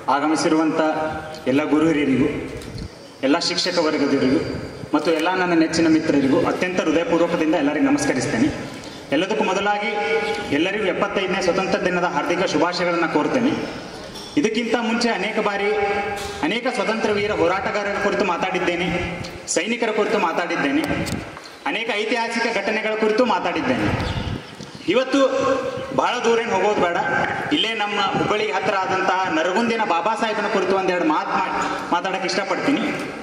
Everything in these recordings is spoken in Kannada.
ಆಗಮಿಸಿರುವಂಥ ಎಲ್ಲ ಗುರು ಹಿರಿಯರಿಗೂ ಎಲ್ಲ ಶಿಕ್ಷಕ ವರ್ಗದವರಿಗೂ ಮತ್ತು ಎಲ್ಲ ನನ್ನ ನೆಚ್ಚಿನ ಮಿತ್ರರಿಗೂ ಅತ್ಯಂತ ಹೃದಯಪೂರ್ವಕದಿಂದ ಎಲ್ಲರಿಗೂ ನಮಸ್ಕರಿಸ್ತೇನೆ ಎಲ್ಲದಕ್ಕೂ ಮೊದಲಾಗಿ ಎಲ್ಲರಿಗೂ ಎಪ್ಪತ್ತೈದನೇ ಸ್ವತಂತ್ರ ದಿನದ ಹಾರ್ದಿಕ ಶುಭಾಶಯಗಳನ್ನು ಕೋರ್ತೇನೆ ಇದಕ್ಕಿಂತ ಮುಂಚೆ ಅನೇಕ ಬಾರಿ ಅನೇಕ ಸ್ವತಂತ್ರ ವೀರ ಹೋರಾಟಗಾರರ ಕುರಿತು ಮಾತಾಡಿದ್ದೇನೆ ಸೈನಿಕರ ಕುರಿತು ಮಾತಾಡಿದ್ದೇನೆ ಅನೇಕ ಐತಿಹಾಸಿಕ ಘಟನೆಗಳ ಕುರಿತು ಮಾತಾಡಿದ್ದೇನೆ ಇವತ್ತು ಬಹಳ ದೂರ ಏನು ಹೋಗೋದು ಬೇಡ ಇಲ್ಲೇ ನಮ್ಮ ಹುಬ್ಬಳ್ಳಿಗೆ ಹತ್ತಿರ ಆದಂತಹ ನರಗುಂದಿನ ಬಾಬಾ ಸಾಹೇಬನ ಕುರಿತು ಒಂದೆರಡು ಮಾತು ಮಾತಾಡಕ್ಕೆ ಇಷ್ಟಪಡ್ತೀನಿ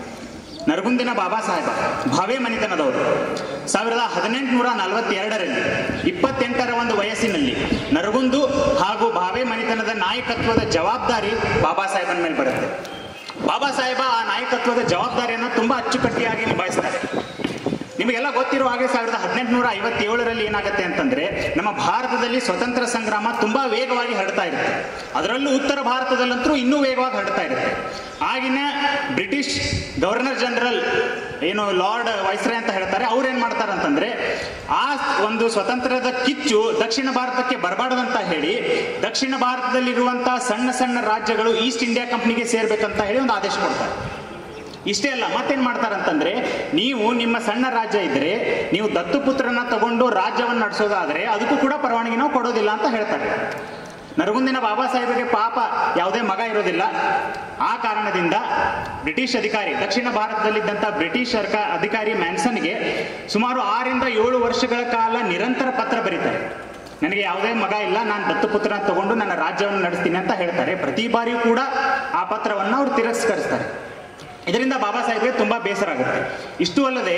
ನರಗುಂದಿನ ಬಾಬಾ ಸಾಹೇಬ ಭಾವೇ ಮನಿತನದವರು ಸಾವಿರದ ಹದಿನೆಂಟುನೂರ ನಲವತ್ತೆರಡರಲ್ಲಿ ಇಪ್ಪತ್ತೆಂಟರ ಒಂದು ವಯಸ್ಸಿನಲ್ಲಿ ನರಗುಂದು ಹಾಗೂ ಭಾವೇ ಮನಿತನದ ನಾಯಕತ್ವದ ಜವಾಬ್ದಾರಿ ಬಾಬಾ ಸಾಹೇಬನ ಮೇಲೆ ಬರುತ್ತೆ ಬಾಬಾ ಸಾಹೇಬ ಆ ನಾಯಕತ್ವದ ಜವಾಬ್ದಾರಿಯನ್ನು ತುಂಬಾ ಅಚ್ಚುಕಟ್ಟಿಯಾಗಿ ನಿಭಾಯಿಸ್ತಾರೆ ನಿಮಗೆಲ್ಲ ಗೊತ್ತಿರುವ ಹಾಗೆ ಸಾವಿರದ ಹದಿನೆಂಟುನೂರ ಐವತ್ತೇಳರಲ್ಲಿ ಏನಾಗುತ್ತೆ ಅಂತಂದ್ರೆ ನಮ್ಮ ಭಾರತದಲ್ಲಿ ಸ್ವತಂತ್ರ ಸಂಗ್ರಾಮ ತುಂಬಾ ವೇಗವಾಗಿ ಹರಡ್ತಾ ಇರುತ್ತೆ ಅದರಲ್ಲೂ ಉತ್ತರ ಭಾರತದಲ್ಲಂತೂ ಇನ್ನೂ ವೇಗವಾಗಿ ಹರಡ್ತಾ ಇರುತ್ತೆ ಆಗಿನ ಬ್ರಿಟಿಷ್ ಗವರ್ನರ್ ಜನರಲ್ ಏನು ಲಾರ್ಡ್ ವೈಸ್ರಾಯ್ ಅಂತ ಹೇಳ್ತಾರೆ ಅವ್ರು ಏನ್ ಮಾಡ್ತಾರೆ ಅಂತಂದ್ರೆ ಆ ಒಂದು ಸ್ವತಂತ್ರದ ಕಿಚ್ಚು ದಕ್ಷಿಣ ಭಾರತಕ್ಕೆ ಬರಬಾರ್ದಂತ ಹೇಳಿ ದಕ್ಷಿಣ ಭಾರತದಲ್ಲಿರುವಂತಹ ಸಣ್ಣ ಸಣ್ಣ ರಾಜ್ಯಗಳು ಈಸ್ಟ್ ಇಂಡಿಯಾ ಕಂಪ್ನಿಗೆ ಸೇರ್ಬೇಕಂತ ಹೇಳಿ ಒಂದು ಆದೇಶ ಕೊಡ್ತಾರೆ ಇಷ್ಟೇ ಅಲ್ಲ ಮತ್ತೇನ್ ಮಾಡ್ತಾರಂತಂದ್ರೆ ನೀವು ನಿಮ್ಮ ಸಣ್ಣ ರಾಜ್ಯ ಇದ್ರೆ ನೀವು ದತ್ತುಪುತ್ರನ ತಗೊಂಡು ರಾಜ್ಯವನ್ನು ನಡೆಸೋದಾದ್ರೆ ಅದಕ್ಕೂ ಕೂಡ ಪರವಾನಗಿ ನಾವು ಕೊಡೋದಿಲ್ಲ ಅಂತ ಹೇಳ್ತಾರೆ ನರಗುಂದಿನ ಬಾಬಾ ಸಾಹೇಬರಿಗೆ ಪಾಪ ಯಾವುದೇ ಮಗ ಇರೋದಿಲ್ಲ ಆ ಕಾರಣದಿಂದ ಬ್ರಿಟಿಷ್ ಅಧಿಕಾರಿ ದಕ್ಷಿಣ ಭಾರತದಲ್ಲಿದ್ದಂಥ ಬ್ರಿಟಿಷ್ ಸರ್ಕಾರ ಅಧಿಕಾರಿ ಮ್ಯಾನ್ಸನ್ಗೆ ಸುಮಾರು ಆರಿಂದ ಏಳು ವರ್ಷಗಳ ಕಾಲ ನಿರಂತರ ಪತ್ರ ಬರೀತಾರೆ ನನಗೆ ಯಾವುದೇ ಮಗ ಇಲ್ಲ ನಾನು ದತ್ತುಪುತ್ರನ ತಗೊಂಡು ನನ್ನ ರಾಜ್ಯವನ್ನು ನಡೆಸ್ತೀನಿ ಅಂತ ಹೇಳ್ತಾರೆ ಪ್ರತಿ ಬಾರಿಯೂ ಕೂಡ ಆ ಪತ್ರವನ್ನು ಅವರು ತಿರಸ್ಕರಿಸ್ತಾರೆ ಇದರಿಂದ ಬಾಬಾ ಸಾಹೇಬ್ಗೆ ತುಂಬಾ ಬೇಸರ ಆಗುತ್ತೆ ಇಷ್ಟು ಅಲ್ಲದೆ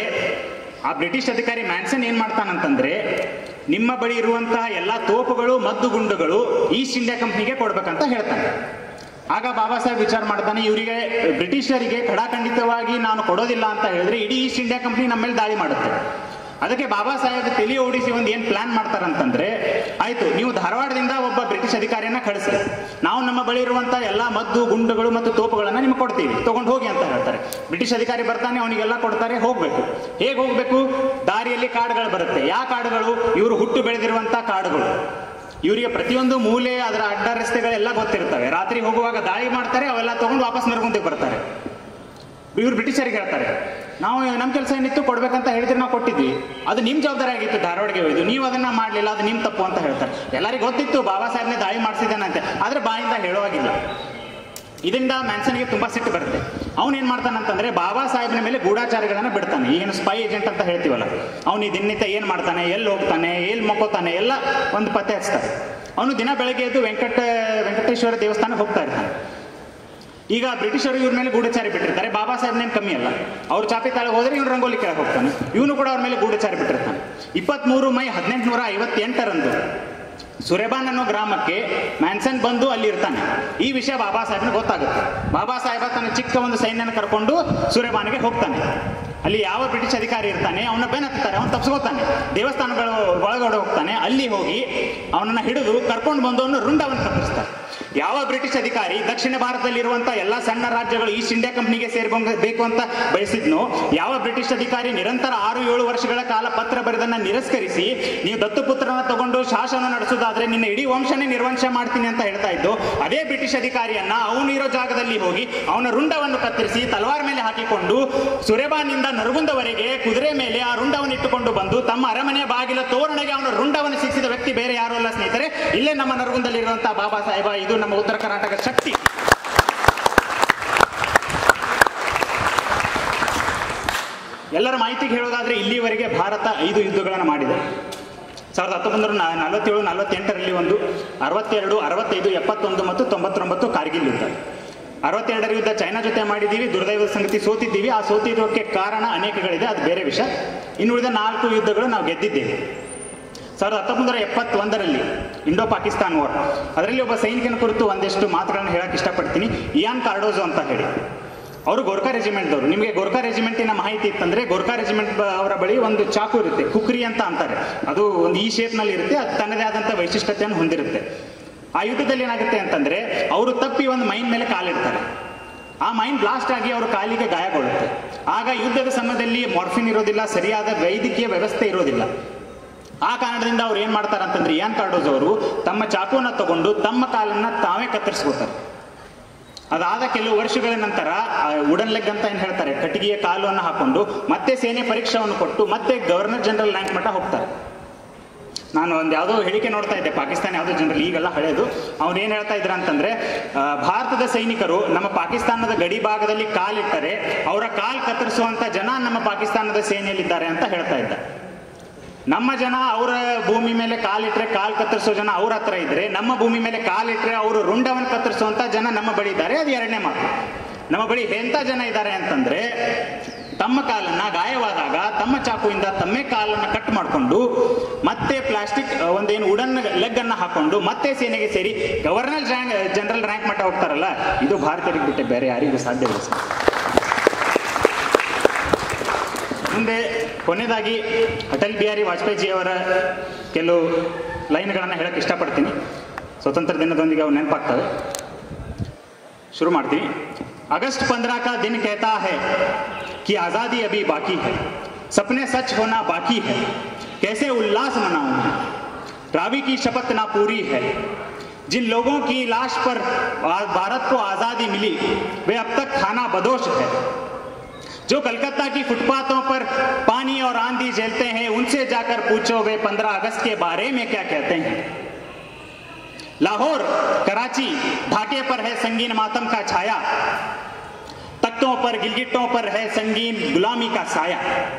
ಆ ಬ್ರಿಟಿಷ್ ಅಧಿಕಾರಿ ಮ್ಯಾನ್ಸನ್ ಏನ್ ಮಾಡ್ತಾನಂತಂದ್ರೆ ನಿಮ್ಮ ಬಳಿ ಇರುವಂತಹ ಎಲ್ಲ ತೋಪುಗಳು ಮದ್ದು ಗುಂಡುಗಳು ಈಸ್ಟ್ ಇಂಡಿಯಾ ಕಂಪ್ನಿಗೆ ಕೊಡ್ಬೇಕಂತ ಹೇಳ್ತಾನೆ ಆಗ ಬಾಬಾ ಸಾಹೇಬ್ ವಿಚಾರ ಮಾಡ್ತಾನೆ ಇವರಿಗೆ ಬ್ರಿಟಿಷರಿಗೆ ಖಡಾಖಂಡಿತವಾಗಿ ನಾನು ಕೊಡೋದಿಲ್ಲ ಅಂತ ಹೇಳಿದ್ರೆ ಇಡೀ ಈಸ್ಟ್ ಇಂಡಿಯಾ ಕಂಪ್ನಿ ನಮ್ಮ ಮೇಲೆ ದಾಳಿ ಮಾಡುತ್ತೆ ಅದಕ್ಕೆ ಬಾಬಾ ಸಾಹೇಬ್ ತಲೆ ಓಡಿಸಿ ಒಂದು ಏನ್ ಪ್ಲಾನ್ ಮಾಡ್ತಾರಂತಂದ್ರೆ ಆಯ್ತು ನೀವು ಧಾರವಾಡದಿಂದ ಒಬ್ಬ ಬ್ರಿಟಿಷ್ ಅಧಿಕಾರಿಯನ್ನ ಕಳಿಸಿ ನಾವು ನಮ್ಮ ಬಳಿ ಇರುವಂತಹ ಎಲ್ಲಾ ಮದ್ದು ಗುಂಡುಗಳು ಮತ್ತು ತೋಪುಗಳನ್ನ ನಿಮ್ಗೆ ಕೊಡ್ತೀವಿ ತಗೊಂಡು ಹೋಗಿ ಅಂತ ಹೇಳ್ತಾರೆ ಬ್ರಿಟಿಷ್ ಅಧಿಕಾರಿ ಬರ್ತಾನೆ ಅವನಿಗೆಲ್ಲ ಕೊಡ್ತಾರೆ ಹೋಗ್ಬೇಕು ಹೇಗೆ ಹೋಗ್ಬೇಕು ದಾರಿಯಲ್ಲಿ ಕಾಡುಗಳು ಬರುತ್ತೆ ಯಾವ ಕಾಡುಗಳು ಇವರು ಹುಟ್ಟು ಬೆಳೆದಿರುವಂತಹ ಕಾಡುಗಳು ಇವರಿಗೆ ಪ್ರತಿಯೊಂದು ಮೂಲೆ ಅದರ ಅಡ್ಡ ರಸ್ತೆಗಳೆಲ್ಲ ಗೊತ್ತಿರ್ತವೆ ರಾತ್ರಿ ಹೋಗುವಾಗ ದಾಳಿ ಮಾಡ್ತಾರೆ ಅವೆಲ್ಲ ತಗೊಂಡು ವಾಪಸ್ ನರ್ಗುಂದಿಗೆ ಬರ್ತಾರೆ ಇವ್ರು ಬ್ರಿಟಿಷರಿಗೆ ಹೇಳ್ತಾರೆ ನಾವು ನಮ್ಮ ಕೆಲಸ ಏನಿತ್ತು ಕೊಡ್ಬೇಕಂತ ಹೇಳಿದ್ರೆ ನಾವು ಕೊಟ್ಟಿದ್ವಿ ಅದು ನಿಮ್ಮ ಜವಾಬ್ದಾರಿ ಆಗಿತ್ತು ಧಾರವಾಡಗೆ ಒಯ್ದು ನೀವು ಅದನ್ನ ಮಾಡಲಿಲ್ಲ ಅದು ನಿಮ್ಮ ತಪ್ಪು ಅಂತ ಹೇಳ್ತಾರೆ ಎಲ್ಲರಿಗೂ ಗೊತ್ತಿತ್ತು ಬಾಬಾ ಸಾಹೇಬ್ನೇ ದಾಳಿ ಮಾಡಿಸಿದ್ದಾನಂತೆ ಆದ್ರೆ ಬಾಯಿಂದ ಹೇಳುವಾಗಿಲ್ಲ ಇದರಿಂದ ಮ್ಯಾನ್ಸನ್ಗೆ ತುಂಬಾ ಸಿಟ್ಟು ಬರುತ್ತೆ ಅವ್ನು ಏನ್ ಮಾಡ್ತಾನಂತಂದ್ರೆ ಬಾಬಾ ಸಾಹೇಬ್ನ ಮೇಲೆ ಗೂಢಾಚಾರಿಗಳನ್ನ ಬಿಡ್ತಾನೆ ಏನು ಸ್ಪೈ ಏಜೆಂಟ್ ಅಂತ ಹೇಳ್ತೀವಲ್ಲ ಅವ್ನು ಈ ದಿನನಿತ್ಯ ಏನ್ ಮಾಡ್ತಾನೆ ಎಲ್ಲಿ ಹೋಗ್ತಾನೆ ಎಲ್ಲಿ ಮಕ್ಕೋತಾನೆ ಎಲ್ಲ ಒಂದು ಪತ್ತೆ ಹಚ್ತಾರೆ ಅವನು ದಿನ ಬೆಳಗ್ಗೆ ಎದ್ದು ವೆಂಕಟ ವೆಂಕಟೇಶ್ವರ ದೇವಸ್ಥಾನಕ್ಕೆ ಹೋಗ್ತಾ ಇರ್ತಾನೆ ಈಗ ಬ್ರಿಟಿಷರು ಇವ್ರ ಮೇಲೆ ಗೂಢಚಾರಿ ಬಿಟ್ಟಿರ್ತಾರೆ ಬಾಬಾ ಸಾಹೇಬ್ನೇನು ಕಮ್ಮಿ ಅಲ್ಲ ಅವ್ರು ಚಾಪಿ ತಾಳೆ ಹೋದ್ರೆ ಇವ್ನು ರಂಗೋಲಿ ಕೆಳಗೆ ಹೋಗ್ತಾನೆ ಇವನು ಕೂಡ ಅವ್ರ ಮೇಲೆ ಗೂಢಚಾರಿ ಬಿಟ್ಟಿರ್ತಾನೆ ಇಪ್ಪತ್ಮೂರು ಮೈ ಹದಿನೆಂಟುನೂರ ಐವತ್ತೆಂಟರಂದು ಸುರೇಬಾನ್ ಅನ್ನೋ ಗ್ರಾಮಕ್ಕೆ ಮ್ಯಾನ್ಸನ್ ಬಂದು ಅಲ್ಲಿ ಇರ್ತಾನೆ ಈ ವಿಷಯ ಬಾಬಾ ಸಾಹೇಬ್ನ ಗೊತ್ತಾಗುತ್ತೆ ಬಾಬಾ ಸಾಹೇಬ ತನ್ನ ಚಿಕ್ಕ ಒಂದು ಸೈನ್ಯನ ಕರ್ಕೊಂಡು ಸುರೇಬಾನ್ಗೆ ಹೋಗ್ತಾನೆ ಅಲ್ಲಿ ಯಾವ ಬ್ರಿಟಿಷ್ ಅಧಿಕಾರಿ ಇರ್ತಾನೆ ಅವನ ಬೆನ್ನತ್ತಾರೆ ಅವನು ತಪ್ಪಿಸ್ಕೋತಾನೆ ದೇವಸ್ಥಾನಗಳ ಒಳಗಡೆ ಹೋಗ್ತಾನೆ ಅಲ್ಲಿ ಹೋಗಿ ಅವನನ್ನ ಹಿಡಿದು ಕರ್ಕೊಂಡು ಬಂದು ಅವನು ರುಂಡವನ್ನು ತಪ್ಪಿಸ್ತಾರೆ ಯಾವ ಬ್ರಿಟಿಷ್ ಅಧಿಕಾರಿ ದಕ್ಷಿಣ ಭಾರತದಲ್ಲಿರುವಂತಹ ಎಲ್ಲ ಸಣ್ಣ ರಾಜ್ಯಗಳು ಈಸ್ಟ್ ಇಂಡಿಯಾ ಕಂಪ್ನಿಗೆ ಸೇರ್ಬೇಕು ಅಂತ ಬಯಸಿದ್ನೋ ಯಾವ ಬ್ರಿಟಿಷ್ ಅಧಿಕಾರಿ ನಿರಂತರ ಆರು ಏಳು ವರ್ಷಗಳ ಕಾಲ ಪತ್ರ ಬರೆದನ್ನ ನಿರಸ್ಕರಿಸಿ ನೀವು ದತ್ತುಪುತ್ರನ ತಗೊಂಡು ಶಾಸನ ನಡೆಸೋದಾದ್ರೆ ನಿನ್ನ ಇಡೀ ವಂಶನೇ ನಿರ್ವಂಶ ಮಾಡ್ತೀನಿ ಅಂತ ಹೇಳ್ತಾ ಇದ್ದು ಅದೇ ಬ್ರಿಟಿಷ್ ಅಧಿಕಾರಿಯನ್ನ ಅವನಿರೋ ಜಾಗದಲ್ಲಿ ಹೋಗಿ ಅವನ ರುಂಡವನ್ನು ಕತ್ತರಿಸಿ ತಲವಾರ್ ಮೇಲೆ ಹಾಕಿಕೊಂಡು ಸುರೇಬಾನಿಂದ ನರಗುಂದವರೆಗೆ ಕುದುರೆ ಮೇಲೆ ಆ ರುಂಡವನ್ನು ಇಟ್ಟುಕೊಂಡು ಬಂದು ತಮ್ಮ ಅರಮನೆಯ ಬಾಗಿಲ ತೋರಣೆಗೆ ಅವನ ರುಂಡವನ್ನು ಸಿಕ್ಕಿದ ವ್ಯಕ್ತಿ ಬೇರೆ ಯಾರು ಅಲ್ಲ ಸ್ನೇಹಿತರೆ ಇಲ್ಲೇ ನಮ್ಮ ನರಗುಂದಲ್ಲಿರುವಂತಹ ಬಾಬಾ ಸಾಹೇಬ ಇದು ನಮ್ಮ ಉತ್ತರ ಕರ್ನಾಟಕ ಶಕ್ತಿ ಎಲ್ಲರ ಮಾಹಿತಿಗೆ ಹೇಳೋದಾದ್ರೆ ಇಲ್ಲಿವರೆಗೆ ಭಾರತ ಐದು ಯುದ್ಧಗಳನ್ನು ಮಾಡಿದೆ ಸಾವಿರದ ಹತ್ತೊಂಬತ್ತು ನಲವತ್ತೇಳು ನಲವತ್ತೆಂಟರಲ್ಲಿ ಒಂದು ಅರವತ್ತೆರಡು ಅರವತ್ತೈದು ಎಪ್ಪತ್ತೊಂದು ಮತ್ತು ತೊಂಬತ್ತೊಂಬತ್ತು ಕಾರ್ಗಿಲ್ ಯುದ್ಧ ಅರವತ್ತೆರಡರ ಯುದ್ಧ ಚೈನಾ ಜೊತೆ ಮಾಡಿದ್ದೀವಿ ದುರ್ದೈವದ ಸಂಗತಿ ಸೋತಿದ್ದೀವಿ ಆ ಸೋತಿರೋಕ್ಕೆ ಕಾರಣ ಅನೇಕಗಳಿದೆ ಅದು ಬೇರೆ ವಿಷಯ ಇನ್ನುಳಿದ ನಾಲ್ಕು ಯುದ್ಧಗಳು ನಾವು ಗೆದ್ದಿದ್ದೇವೆ ಸಾವಿರದ ಹತ್ತೊಂಬತ್ತು ಎಪ್ಪತ್ತೊಂದರಲ್ಲಿ ಇಂಡೋ ಪಾಕಿಸ್ತಾನ್ ವಾರ್ ಅದರಲ್ಲಿ ಒಬ್ಬ ಸೈನಿಕನ ಕುರಿತು ಒಂದಿಷ್ಟು ಮಾತುಗಳನ್ನು ಹೇಳಕ್ಕೆ ಇಷ್ಟಪಡ್ತೀನಿ ಇಯಾನ್ ಕಾರ್ಡೋಜೋ ಅಂತ ಹೇಳಿ ಅವರು ಗೋರ್ಖಾ ರೆಜಿಮೆಂಟ್ದವರು ನಿಮಗೆ ಗೋರ್ಖಾ ರೆಜಿಮೆಂಟಿನ ಮಾಹಿತಿ ಇತ್ತಂದ್ರೆ ಗೋರ್ಖಾ ರೆಜಿಮೆಂಟ್ ಅವರ ಬಳಿ ಒಂದು ಚಾಕು ಇರುತ್ತೆ ಕುಕ್ರಿ ಅಂತ ಅಂತಾರೆ ಅದು ಒಂದು ಈ ಶೇಪ್ನಲ್ಲಿ ಇರುತ್ತೆ ಅದು ತನ್ನದೇ ಆದಂಥ ವೈಶಿಷ್ಟ್ಯತೆಯನ್ನು ಹೊಂದಿರುತ್ತೆ ಆ ಯುದ್ಧದಲ್ಲಿ ಏನಾಗುತ್ತೆ ಅಂತಂದ್ರೆ ಅವರು ತಪ್ಪಿ ಒಂದು ಮೈನ್ ಮೇಲೆ ಕಾಲಿಡ್ತಾರೆ ಆ ಮೈನ್ ಬ್ಲಾಸ್ಟ್ ಆಗಿ ಅವರ ಕಾಲಿಗೆ ಗಾಯಗೊಳ್ಳುತ್ತೆ ಆಗ ಯುದ್ಧದ ಸಮಯದಲ್ಲಿ ಮಾರ್ಫಿನ್ ಇರೋದಿಲ್ಲ ಸರಿಯಾದ ವೈದ್ಯಕೀಯ ವ್ಯವಸ್ಥೆ ಇರೋದಿಲ್ಲ ಆ ಕಾರಣದಿಂದ ಅವ್ರು ಏನ್ ಮಾಡ್ತಾರೆ ಅಂತಂದ್ರೆ ಇಯಾನ್ ಕಾರ್ಡೋಸ್ ಅವರು ತಮ್ಮ ಚಾಕುವನ್ನ ತಗೊಂಡು ತಮ್ಮ ಕಾಲನ್ನ ತಾವೇ ಕತ್ತರಿಸ್ಕೊತಾರೆ ಅದಾದ ಕೆಲವು ವರ್ಷಗಳ ನಂತರ ವುಡನ್ ಲೆಗ್ ಅಂತ ಏನು ಹೇಳ್ತಾರೆ ಕಟ್ಟಿಗೆಯ ಕಾಲನ್ನು ಹಾಕೊಂಡು ಮತ್ತೆ ಸೇನೆ ಪರೀಕ್ಷೆಯನ್ನು ಕೊಟ್ಟು ಮತ್ತೆ ಗವರ್ನರ್ ಜನರಲ್ ರ್ಯಾಂಕ್ ಮಟ್ಟ ಹೋಗ್ತಾರೆ ನಾನು ಒಂದು ಯಾವುದೋ ಹೇಳಿಕೆ ನೋಡ್ತಾ ಇದ್ದೆ ಪಾಕಿಸ್ತಾನ ಯಾವುದೋ ಜನರಲ್ ಈಗೆಲ್ಲ ಹಳೆಯದು ಅವ್ರು ಏನು ಹೇಳ್ತಾ ಇದ್ರ ಅಂತಂದ್ರೆ ಆ, ಭಾರತದ ಸೈನಿಕರು ನಮ್ಮ ಪಾಕಿಸ್ತಾನದ ಗಡಿ ಭಾಗದಲ್ಲಿ ಕಾಲಿಟ್ಟರೆ ಅವರ ಕಾಲ್ ಕತ್ತರಿಸುವಂತ ಜನ ನಮ್ಮ ಪಾಕಿಸ್ತಾನದ ಸೇನೆಯಲ್ಲಿದ್ದಾರೆ ಅಂತ ಹೇಳ್ತಾ ಇದ್ದ ನಮ್ಮ ಜನ ಅವರ ಭೂಮಿ ಮೇಲೆ ಕಾಲಿಟ್ರೆ ಕಾಲ್ ಕತ್ತರಿಸೋ ಜನ ಅವ್ರ ಹತ್ರ ಇದ್ರೆ ನಮ್ಮ ಭೂಮಿ ಮೇಲೆ ಕಾಲಿಟ್ರೆ ಅವರು ರುಂಡವನ್ನು ಕತ್ತರಿಸುವಂತ ಜನ ನಮ್ಮ ಬಳಿ ಇದ್ದಾರೆ ಅದು ಎರಡನೇ ಮಾತು ನಮ್ಮ ಬಳಿ ಎಂತ ಜನ ಇದ್ದಾರೆ ಅಂತಂದ್ರೆ ತಮ್ಮ ಕಾಲನ್ನ ಗಾಯವಾದಾಗ ತಮ್ಮ ಚಾಕುವಿಂದ ತಮ್ಮೇ ಕಾಲನ್ನ ಕಟ್ ಮಾಡಿಕೊಂಡು ಮತ್ತೆ ಪ್ಲಾಸ್ಟಿಕ್ ಒಂದೇನು ಉಡನ್ ಲೆಗ್ ಅನ್ನ ಹಾಕೊಂಡು ಮತ್ತೆ ಸೇನೆಗೆ ಸೇರಿ ಗವರ್ನರ್ ಜನರಲ್ ರ್ಯಾಂಕ್ ಮಟ್ಟ ಹೋಗ್ತಾರಲ್ಲ ಇದು ಭಾರತೀಯರಿಗೆ ಬಿಟ್ಟೆ ಬೇರೆ ಯಾರಿಗೂ ಸಾಧ್ಯವಿಲ್ಲ ಸರ್ ಮುಂದೆ ಕೊನೆಯದಾಗಿ ಅಟಲ್ ಬಿಹಾರಿ ವಾಜಪೇಯಿ ಅವರ ಕೆಲವು ಲೈನ್ಗಳನ್ನು ಹೇಳಕ್ಕೆ ಇಷ್ಟಪಡ್ತೀನಿ ಸ್ವತಂತ್ರ ದಿನದೊಂದಿಗೆ ಅವು ನೆನಪಾಗ್ತವೆ ಶುರು ಮಾಡ್ತೀನಿ अगस्त पंद्रह का दिन कहता है कि आज़ादी अभी बाकी है सपने सच होना बाकी है कैसे उल्लास मनाऊं मैं रावी की शपथ ना पूरी है जिन लोगों की लाश पर आ- भारत को आज़ादी मिली वे अब तक खाना बदोश है जो कलकत्ता की फुटपाथों पर पानी और आंधी झेलते हैं उनसे जाकर पूछो वे 15 अगस्त के बारे में क्या कहते हैं लाहौर कराची ढाके पर है संगीन मातम का छाया तख्तों पर गिलगिटों पर है संगीन गुलामी का साया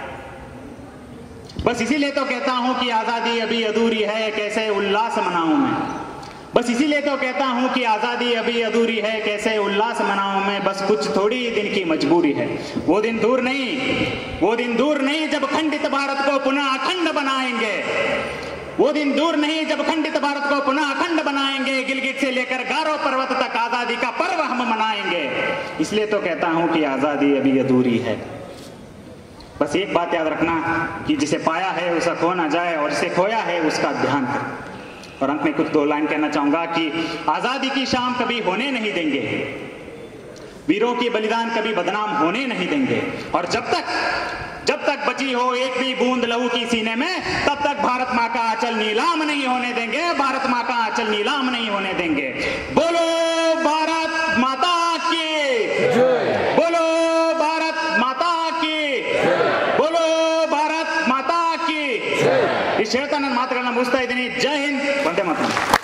बस इसीलिए तो कहता हूं कि आजादी अभी अधूरी है कैसे उल्लास मनाऊं मैं बस इसीलिए तो कहता हूं कि आजादी अभी अधूरी है कैसे उल्लास मनाऊं मैं बस कुछ थोड़ी ही दिन की मजबूरी है वो दिन दूर नहीं वो दिन दूर नहीं जब खंडित भारत को पुनः अखंड बनाएंगे वो दिन दूर नहीं जब खंडित भारत को पुनः अखंड बनाएंगे गिलगिट से लेकर गारो पर्वत तक आजादी का पर्व हम मनाएंगे इसलिए तो कहता हूं कि आजादी अभी अधूरी है बस एक बात याद रखना कि जिसे पाया है उसे खो ना जाए और जिसे खोया है उसका ध्यान कर और अंत में कुछ दो लाइन कहना चाहूंगा कि आजादी की शाम कभी होने नहीं देंगे वीरों की बलिदान कभी बदनाम होने नहीं देंगे और जब तक जब तक बची हो एक भी बूंद लहू की सीने में तब तक भारत माँ का आंचल नीलाम नहीं होने देंगे भारत माँ का आंचल नीलाम नहीं होने देंगे बोलो भारत माता की बोलो भारत माता की बोलो ಭಾರತ್ ಮಾತಾ ಕಿ ಇಷ್ಟು ಹೇಳ್ತಾ ನನ್ನ ಮಾತುಗಳನ್ನ ಮುಗಿಸ್ತಾ ಇದ್ದೀನಿ ಜೈ ಹಿಂದ್ ಒಂದೇ ಮಾತು